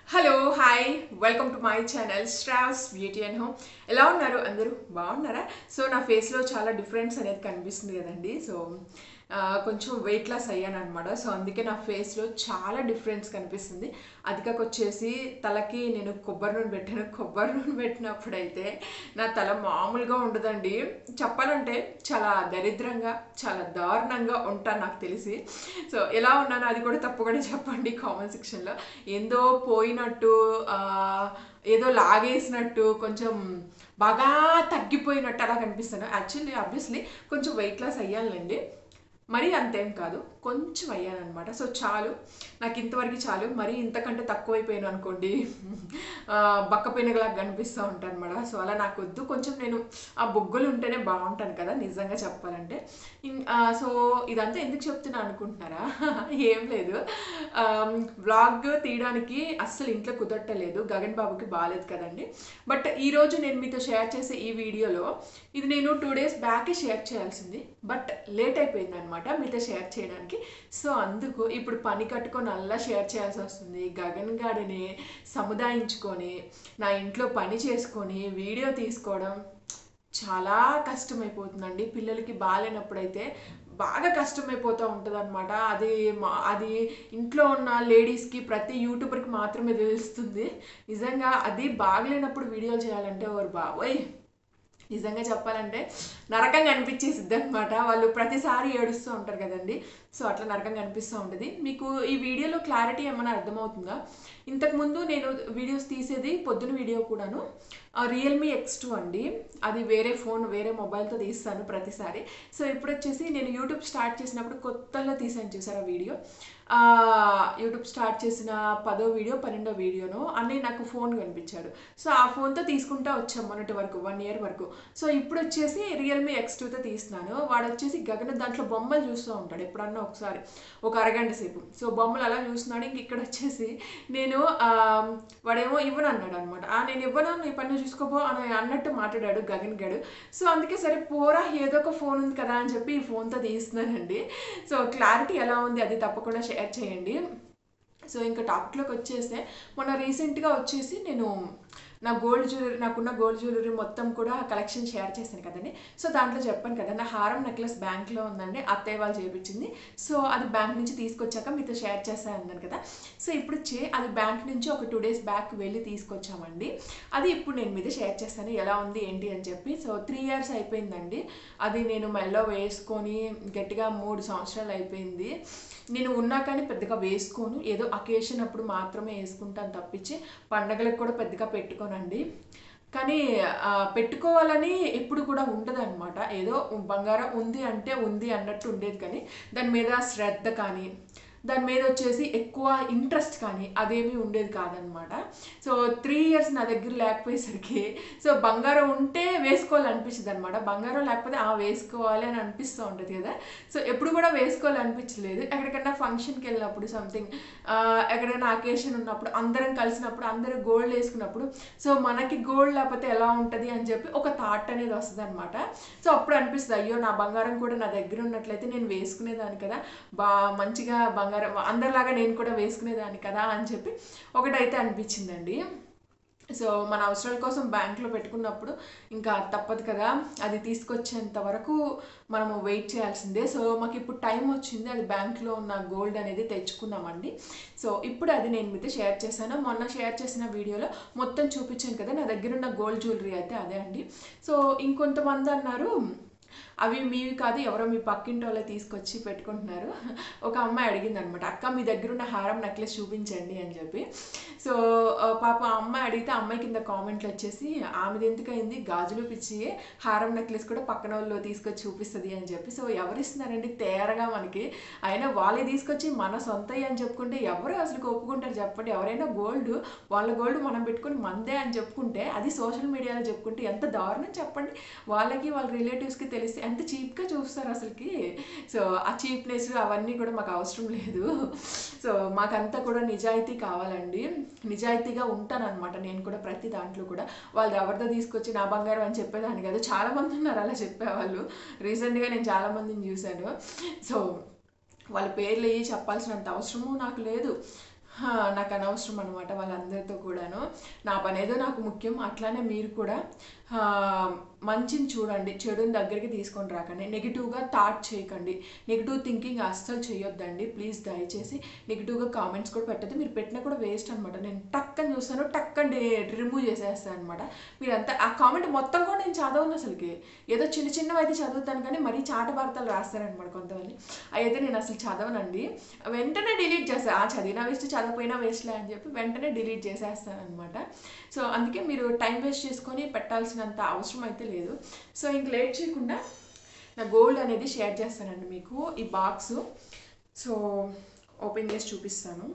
hello hi welcome to my channel straws beauty and home ఎలా ఉన్నారు అందరూ బాగున్నారా సో నా ఫేస్లో చాలా డిఫరెన్స్ అనేది కనిపిస్తుంది కదండి సో ఆ, కొంచెం వెయిట్ లాస్ అయ్యాను అనమాట సో అందుకే నా ఫేస్లో చాలా డిఫరెన్స్ కనిపిస్తుంది అదికాక వచ్చేసి తలకి నేను కొబ్బరి నూనె పెట్టాను కొబ్బరి నూనె పెట్టినప్పుడు అయితే నా తల మామూలుగా ఉండదండి చెప్పాలంటే చాలా దరిద్రంగా చాలా దారుణంగా ఉంటాను నాకు తెలిసి సో ఎలా ఉన్నానో అది కూడా తప్పకుండా చెప్పండి కామెంట్ సెక్షన్లో ఏందో పోయినట్టు ఆ, ఏదో లాగేసినట్టు కొంచెం బాగా తగ్గిపోయినట్టు అలా కనిపిస్తాను యాక్చువల్లీ ఆబ్వియస్లీ కొంచెం వెయిట్ లాస్ అయ్యానులేండి మరీ అంతేం కాదు కొంచెం అయ్యానమాట సో చాలు నాకు ఇంతవరకు చాలు మరీ ఇంతకంటే తక్కువైపోయాను అనుకోండి ఆ, బక్క పెనుగలాగా కనిపిస్తూ ఉంటాను అనమాట సో అలా నాకు వద్దు కొంచెం నేను ఆ బొగ్గులు ఉంటేనే బాగుంటాను కదా నిజంగా చెప్పాలంటే ఇన్- ఆ, సో ఇదంతా ఎందుకు చెప్తున్నా అనుకుంటున్నారా ఏం లేదు వ్లాగ్ తీయడానికి అస్సలు ఇంట్లో కుదరటలేదు గగన్ బాబుకి బాగాలేదు కదండి బట్ ఈరోజు నేను మీతో షేర్ చేసే ఈ వీడియోలో ఇది నేను టూ డేస్ బ్యాకే షేర్ చేయాల్సింది బట్ లేట్ అయిపోయింది అనమాట మీతో షేర్ చేయడానికి సో అందుకు ఇప్పుడు పని కట్టుకొని అల్లా షేర్ చేయాల్సి వస్తుంది గగన్ గాడిని సముదాయించుకొని నా ఇంట్లో పని చేసుకొని వీడియో తీసుకోవడం చాలా కష్టమైపోతుందండి పిల్లలకి బాగాలేనప్పుడైతే బాగా కష్టమైపోతూ ఉంటుంది అనమాట అది మా- అది ఇంట్లో ఉన్న లేడీస్కి ప్రతి యూట్యూబర్కి మాత్రమే తెలుస్తుంది నిజంగా అది బాగలేనప్పుడు వీడియోలు చేయాలంటే ఓరు బాబోయ్ నిజంగా చెప్పాలంటే నరకంగా అనిపించేసిద్ది అనమాట వాళ్ళు ప్రతిసారి ఏడుస్తూ ఉంటారు కదండి సో అట్లా నరకంగా అనిపిస్తూ ఉంటుంది మీకు ఈ వీడియోలో క్లారిటీ ఏమైనా అర్థమవుతుందా ఇంతకుముందు నేను వీడియోస్ తీసేది పొద్దున వీడియో కూడాను రియల్మీ ఎక్స్ టూ అండి అది వేరే ఫోన్ వేరే మొబైల్తో తీస్తాను ప్రతిసారి సో ఇప్పుడు వచ్చేసి నేను యూట్యూబ్ స్టార్ట్ చేసినప్పుడు కొత్తలో తీసాను చూసారా వీడియో ఆ, యూట్యూబ్ స్టార్ట్ చేసిన పదో వీడియో పన్నెండో వీడియోను అన్నీ నాకు ఫోన్ కనిపించాడు సో ఆ ఫోన్తో తీసుకుంటా వచ్చాం మొన్నటి వరకు వన్ ఇయర్ వరకు సో ఇప్పుడు వచ్చేసి రియల్మీ ఎక్స్ టూతో తీస్తున్నాను వాడు వచ్చేసి గగన దాంట్లో బొమ్మలు చూస్తూ ఉంటాడు ఎప్పుడన్నా ఒకసారి ఒక అరగంట సేపు సో బొమ్మలు అలా చూస్తున్నాడు ఇంక ఇక్కడ వచ్చేసి నేను ఆ, వాడేమో ఇవ్వను అన్నాడు అనమాట నేను ఇవ్వను నీ పని చూసుకోపో అని అన్నట్టు మాట్లాడాడు గగన్ గడు సో అందుకే సరే పోరా ఏదో ఒక ఫోన్ ఉంది కదా అని చెప్పి ఈ ఫోన్తో తీస్తున్నానండి సో క్లారిటీ ఎలా ఉంది అది తప్పకుండా షేర్ చేయండి సో ఇంకా టాపిక్లోకి వచ్చేస్తే మొన్న రీసెంట్గా వచ్చేసి నేను నా గోల్డ్ జ్యువెలరీ నాకున్న గోల్డ్ జ్యువెలరీ మొత్తం కూడా కలెక్షన్ షేర్ చేశాను కదండి సో దాంట్లో చెప్పాను కదా నా హారం నెక్లెస్ బ్యాంక్లో ఉందండి అత్తయ్య వాళ్ళు చేయించింది సో అది బ్యాంక్ నుంచి తీసుకొచ్చాక మీతో షేర్ చేశాను అన్నాను కదా సో ఇప్పుడు వచ్చి అది బ్యాంక్ నుంచి ఒక టూ డేస్ బ్యాక్ వెళ్ళి తీసుకొచ్చామండి అది ఇప్పుడు నేను మీద షేర్ చేస్తాను ఎలా ఉంది ఏంటి అని చెప్పి సో త్రీ ఇయర్స్ అయిపోయిందండి అది నేను మెల్లో వేసుకొని గట్టిగా మూడు సంవత్సరాలు అయిపోయింది నేను ఉన్నా కానీ పెద్దగా వేసుకోను ఏదో అకేషన్ అప్పుడు మాత్రమే వేసుకుంటాను తప్పించి పండగలకు కూడా పెద్దగా పెట్టుకోనండి కానీ ఆ, పెట్టుకోవాలని ఎప్పుడు కూడా ఉండదు అనమాట ఏదో బంగారం ఉంది అంటే ఉంది అన్నట్టు ఉండేది కానీ దాని మీద శ్రద్ధ కానీ దాని మీద వచ్చేసి ఎక్కువ ఇంట్రెస్ట్ కానీ అదేమీ ఉండేది కాదనమాట సో త్రీ ఇయర్స్ నా దగ్గర లేకపోయేసరికి సో బంగారం ఉంటే వేసుకోవాలనిపించింది అనమాట బంగారం లేకపోతే ఆ వేసుకోవాలి అని అనిపిస్తూ ఉంటుంది కదా సో ఎప్పుడు కూడా వేసుకోవాలనిపించలేదు ఎక్కడికైనా ఫంక్షన్కి వెళ్ళినప్పుడు సంథింగ్ ఎక్కడైనా అకేషన్ ఉన్నప్పుడు అందరం కలిసినప్పుడు అందరూ గోల్డ్ వేసుకున్నప్పుడు సో మనకి గోల్డ్ లేకపోతే ఎలా ఉంటుంది అని చెప్పి ఒక థాట్ అనేది వస్తుంది అనమాట సో అప్పుడు అనిపిస్తుంది అయ్యో నా బంగారం కూడా నా దగ్గర ఉన్నట్లయితే నేను వేసుకునేదాన్ని కదా బా మంచిగా బంగారం అందరిలాగా నేను కూడా వేసుకునేదాన్ని కదా అని చెప్పి ఒకటైతే అనిపించిందండి సో మన అవసరాల కోసం బ్యాంక్లో పెట్టుకున్నప్పుడు ఇంకా తప్పదు కదా అది తీసుకొచ్చేంత వరకు మనము వెయిట్ చేయాల్సిందే సో మాకు ఇప్పుడు టైం వచ్చింది అది బ్యాంక్లో ఉన్న గోల్డ్ అనేది తెచ్చుకున్నామండి సో ఇప్పుడు అది నేను మీతో షేర్ చేశాను మొన్న షేర్ చేసిన వీడియోలో మొత్తం చూపించాను కదా నా దగ్గర ఉన్న గోల్డ్ జ్యువెలరీ అయితే అదే అండి సో ఇంకొంతమంది అన్నారు అవి మీవి కాదు ఎవరో మీ పక్కింటి వాళ్ళే తీసుకొచ్చి పెట్టుకుంటున్నారు ఒక అమ్మాయి అడిగింది అనమాట అక్క మీ దగ్గర ఉన్న హారం నెక్లెస్ చూపించండి అని చెప్పి సో ఆ, పాప ఆ అమ్మాయి అడిగితే ఆ అమ్మాయి కింద కామెంట్లు వచ్చేసి ఆమెది ఎందుకైంది గాజులు పిచ్చి హారం నెక్లెస్ కూడా పక్కన వాళ్ళు తీసుకొచ్చి చూపిస్తుంది అని చెప్పి సో ఎవరు ఇస్తున్నారండి తేరగా మనకి అయినా వాళ్ళే తీసుకొచ్చి మన సొంతయ్య అని చెప్పుకుంటే ఎవరు అసలు ఒప్పుకుంటారు చెప్పండి ఎవరైనా గోల్డ్ వాళ్ళ గోల్డ్ మనం పెట్టుకుని మందే అని చెప్పుకుంటే అది సోషల్ మీడియాలో చెప్పుకుంటే ఎంత దారుణం చెప్పండి వాళ్ళకి వాళ్ళ రిలేటివ్స్కి తెలిస్తే ఎంత చీప్గా చూస్తారు అసలుకి సో ఆ చీప్నెస్ అవన్నీ కూడా మాకు అవసరం లేదు సో మాకంతా కూడా నిజాయితీ కావాలండి నిజాయితీగా ఉంటానన్నమాట నేను కూడా ప్రతి దాంట్లో కూడా వాళ్ళు ఎవరిదో తీసుకొచ్చి నా బంగారం అని చెప్పేదాన్ని కాదు చాలా మంది ఉన్నారు అలా చెప్పేవాళ్ళు రీసెంట్గా నేను చాలా మందిని చూశాను సో వాళ్ళ పేర్లు ఏ చెప్పాల్సినంత అవసరము నాకు లేదు హా, నాకు అనవసరం అనమాట వాళ్ళందరితో కూడాను నా పని ఏదో నాకు ముఖ్యం అట్లానే మీరు కూడా హా, మంచిని చూడండి చెడుని దగ్గరికి తీసుకొని రాకండి నెగిటివ్గా థాట్ చేయకండి నెగిటివ్ థింకింగ్ అస్సలు చేయొద్దండి ప్లీజ్ దయచేసి నెగిటివ్గా కామెంట్స్ కూడా పెట్టద్దు మీరు పెట్టినా కూడా వేస్ట్ అనమాట నేను టక్ అని చూస్తాను టక్ అని రిమూవ్ చేసేస్తాను అనమాట మీరంతా ఆ కామెంట్ మొత్తం కూడా నేను చదవను అసలుకి ఏదో చిన్న చిన్నవి అయితే చదువుతాను కానీ మరీ చాట వార్తలు రాస్తారనమాట కొంతమంది అయితే నేను అసలు చదవనండి వెంటనే డిలీట్ చేస్తాను ఆ చదివినా వేస్ట్ చదవపోయినా వేస్ట్లే అని చెప్పి వెంటనే డిలీట్ చేసేస్తాను అనమాట సో అందుకే మీరు టైం వేస్ట్ చేసుకొని పెట్టాల్సినంత అవసరం అయితే లేదు సో ఇంక లేట్ చేయకుండా నా గోల్డ్ అనేది షేర్ చేస్తానండి మీకు ఈ బాక్స్ సో ఓపెన్ చేసి చూపిస్తాను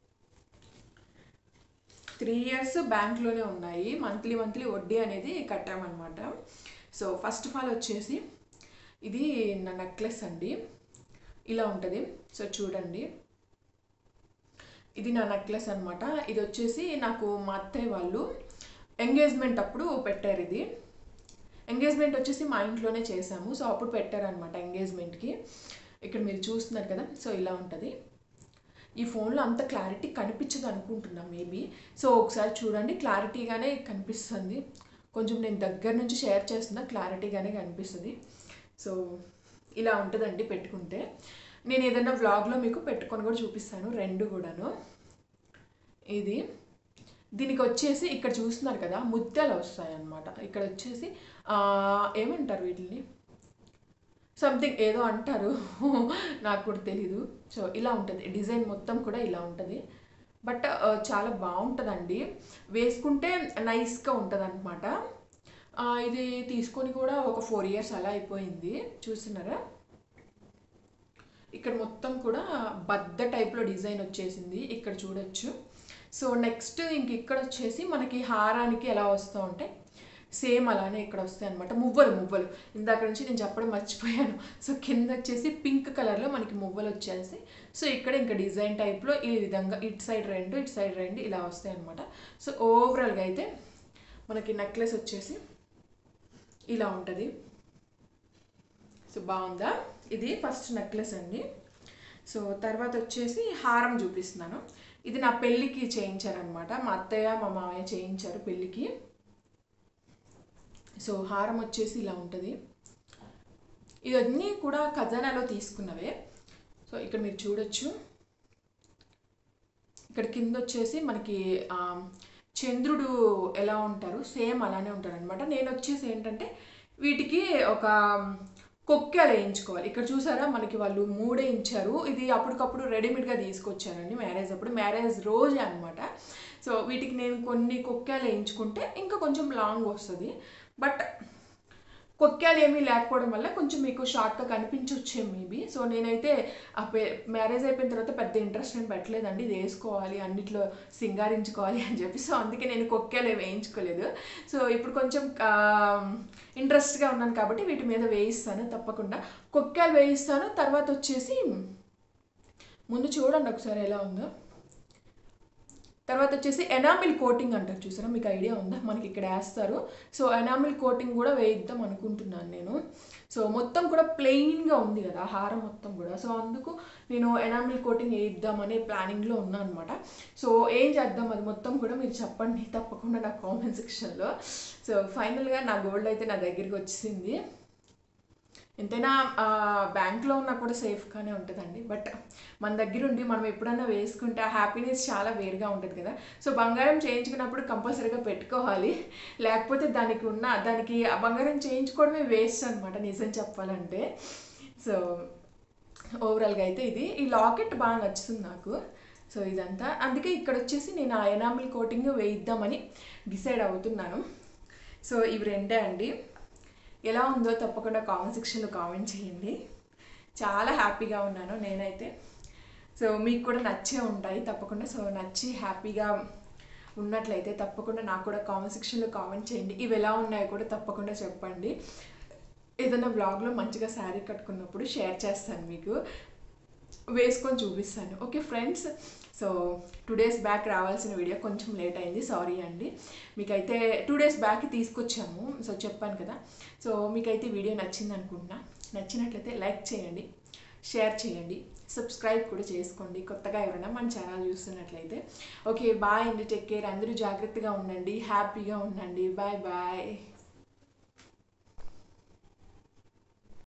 త్రీ ఇయర్స్ బ్యాంక్లోనే ఉన్నాయి మంత్లీ మంత్లీ వడ్డీ అనేది కట్టామన్నమాట సో ఫస్ట్ ఆఫ్ ఆల్ వచ్చేసి ఇది నా నెక్లెస్ అండి ఇలా ఉంటుంది సో చూడండి ఇది నా నెక్లెస్ అనమాట ఇది వచ్చేసి నాకు మా అత్తయ్య వాళ్ళు ఎంగేజ్మెంట్ అప్పుడు పెట్టారు ఇది ఎంగేజ్మెంట్ వచ్చేసి మా ఇంట్లోనే చేసాము సో అప్పుడు పెట్టారనమాట ఎంగేజ్మెంట్కి ఇక్కడ మీరు చూస్తున్నారు కదా సో ఇలా ఉంటుంది ఈ ఫోన్లో అంత క్లారిటీ కనిపించదు అనుకుంటున్నా మేబీ సో ఒకసారి చూడండి క్లారిటీగానే కనిపిస్తుంది కొంచెం నేను దగ్గర నుంచి షేర్ చేస్తున్నా క్లారిటీగానే కనిపిస్తుంది సో ఇలా ఉంటుందండి పెట్టుకుంటే నేను ఏదైనా వ్లాగ్లో మీకు పెట్టుకొని కూడా చూపిస్తాను రెండు కూడాను ఇది దీనికి వచ్చేసి ఇక్కడ చూస్తున్నారు కదా ముద్దలు వస్తాయి అన్నమాట ఇక్కడ వచ్చేసి ఆ, ఏమంటారు వీటిని సంథింగ్ ఏదో అంటారు నాకు కూడా తెలీదు సో ఇలా ఉంటుంది డిజైన్ మొత్తం కూడా ఇలా ఉంటుంది బట్ ఆ, చాలా బాగుంటుందండి వేసుకుంటే నైస్గా ఉంటుంది అనమాట ఇది తీసుకొని కూడా ఒక ఫోర్ ఇయర్స్ అలా అయిపోయింది చూస్తున్నారా ఇక్కడ మొత్తం కూడా బద్ద టైప్లో డిజైన్ వచ్చేసింది ఇక్కడ చూడొచ్చు సో నెక్స్ట్ ఇంక ఇక్కడ వచ్చేసి మనకి హారానికి ఎలా వస్తూ ఉంటాయి సేమ్ అలానే ఇక్కడ వస్తాయి అనమాట మువ్వలు మువ్వలు ఇందాక నుంచి నేను చెప్పడం మర్చిపోయాను సో కింద వచ్చేసి పింక్ కలర్లో మనకి మువ్వలు వచ్చేసి సో ఇక్కడ ఇంకా డిజైన్ టైప్లో ఈ విధంగా ఇటు సైడ్ రెండు ఇటు సైడ్ రెండు ఇలా వస్తాయి అనమాట సో ఓవరాల్గా అయితే మనకి నెక్లెస్ వచ్చేసి ఇలా ఉంటుంది సో బాగుందా ఇది ఫస్ట్ నెక్లెస్ అండి సో తర్వాత వచ్చేసి హారం చూపిస్తున్నాను ఇది నా పెళ్ళికి చేయించారనమాట మా అత్తయ్య మా మామయ్య చేయించారు పెళ్ళికి సో హారం వచ్చేసి ఇలా ఉంటుంది ఇవన్నీ కూడా ఖజానాలో తీసుకున్నవే సో ఇక్కడ మీరు చూడొచ్చు ఇక్కడ కింద వచ్చేసి మనకి ఆ, చంద్రుడు ఎలా ఉంటారు సేమ్ అలానే ఉంటారు అనమాట నేను వచ్చేసి ఏంటంటే వీటికి ఒక కొక్కెలు వేయించుకోవాలి ఇక్కడ చూసారా మనకి వాళ్ళు మూడే ఇచ్చారు ఇది అప్పటికప్పుడు రెడీమేడ్గా తీసుకొచ్చారండి మ్యారేజ్ అప్పుడు మ్యారేజ్ రోజే అనమాట సో వీటికి నేను కొన్ని కొక్కెలు వేయించుకుంటే ఇంకా కొంచెం లాంగ్ వస్తుంది బట్ కొక్కాలు ఏమీ లేకపోవడం వల్ల కొంచెం మీకు షార్ట్గా కనిపించవచ్చు మేబీ సో నేనైతే ఆ పే మ్యారేజ్ అయిపోయిన తర్వాత పెద్ద ఇంట్రెస్ట్ నేను పెట్టలేదండి ఇది వేసుకోవాలి అన్నిట్లో సింగారించుకోవాలి అని చెప్పి సో అందుకే నేను కొక్కాలు ఏమి వేయించుకోలేదు సో ఇప్పుడు కొంచెం ఇంట్రెస్ట్గా ఉన్నాను కాబట్టి వీటి మీద వేయిస్తాను తప్పకుండా కొక్కాలు వేయిస్తాను తర్వాత వచ్చేసి ముందు చూడండి ఒకసారి ఎలా ఉందో తర్వాత వచ్చేసి ఎనామిల్ కోటింగ్ అంటారు చూసారా మీకు ఐడియా ఉందా మనకి ఇక్కడ వేస్తారు సో ఎనామిల్ కోటింగ్ కూడా వేయిద్దాం అనుకుంటున్నాను నేను సో మొత్తం కూడా ప్లెయిన్గా ఉంది కదా హారం మొత్తం కూడా సో అందుకు నేను ఎనామిల్ కోటింగ్ వేయిద్దాం అనే ప్లానింగ్లో ఉన్నాను అనమాట సో ఏం చేద్దాం అది మొత్తం కూడా మీరు చెప్పండి తప్పకుండా నా కామెంట్ సెక్షన్లో సో ఫైనల్గా నా గోల్డ్ అయితే నా దగ్గరికి వచ్చింది ఎంతైనా బ్యాంక్లో ఉన్నా కూడా సేఫ్గానే ఉంటుందండి బట్ మన దగ్గర ఉండి మనం ఎప్పుడన్నా వేసుకుంటే ఆ హ్యాపీనెస్ చాలా వేరుగా ఉంటుంది కదా సో బంగారం చేయించుకున్నప్పుడు కంపల్సరీగా పెట్టుకోవాలి లేకపోతే దానికి ఉన్న దానికి ఆ బంగారం చేయించుకోవడమే వేస్ట్ అనమాట నిజం చెప్పాలంటే సో ఓవరాల్గా అయితే ఇది ఈ లాకెట్ బాగా నచ్చుతుంది నాకు సో ఇదంతా అందుకే ఇక్కడ వచ్చేసి నేను ఆ ఎనామిల్ కోటింగ్ వేయిద్దామని డిసైడ్ అవుతున్నాను సో ఇవి రెండే అండి ఎలా ఉందో తప్పకుండా కామెంట్ సెక్షన్లో కామెంట్ చేయండి చాలా హ్యాపీగా ఉన్నాను నేనైతే సో మీకు కూడా నచ్చే ఉంటాయి తప్పకుండా సో నచ్చి హ్యాపీగా ఉన్నట్లయితే తప్పకుండా నాకు కూడా కామెంట్ సెక్షన్లో కామెంట్ చేయండి ఇవి ఎలా ఉన్నాయో కూడా తప్పకుండా చెప్పండి ఏదైనా బ్లాగ్లో మంచిగా శారీ కట్టుకున్నప్పుడు షేర్ చేస్తాను మీకు వేసుకొని చూపిస్తాను okay friends so two days back రావాల్సిన వీడియో కొంచెం లేట్ అయింది సారీ అండి మీకైతే టూ డేస్ బ్యాక్ తీసుకొచ్చాము సో చెప్పాను కదా సో మీకైతే వీడియో నచ్చింది అనుకుంటున్నా నచ్చినట్లయితే లైక్ చేయండి షేర్ చేయండి సబ్స్క్రైబ్ కూడా చేసుకోండి కొత్తగా ఎవరైనా మన ఛానల్ చూస్తున్నట్లయితే ఓకే బాయ్ అండి టేక్ కేర్ అందరూ జాగ్రత్తగా ఉండండి హ్యాపీగా ఉండండి బాయ్ బాయ్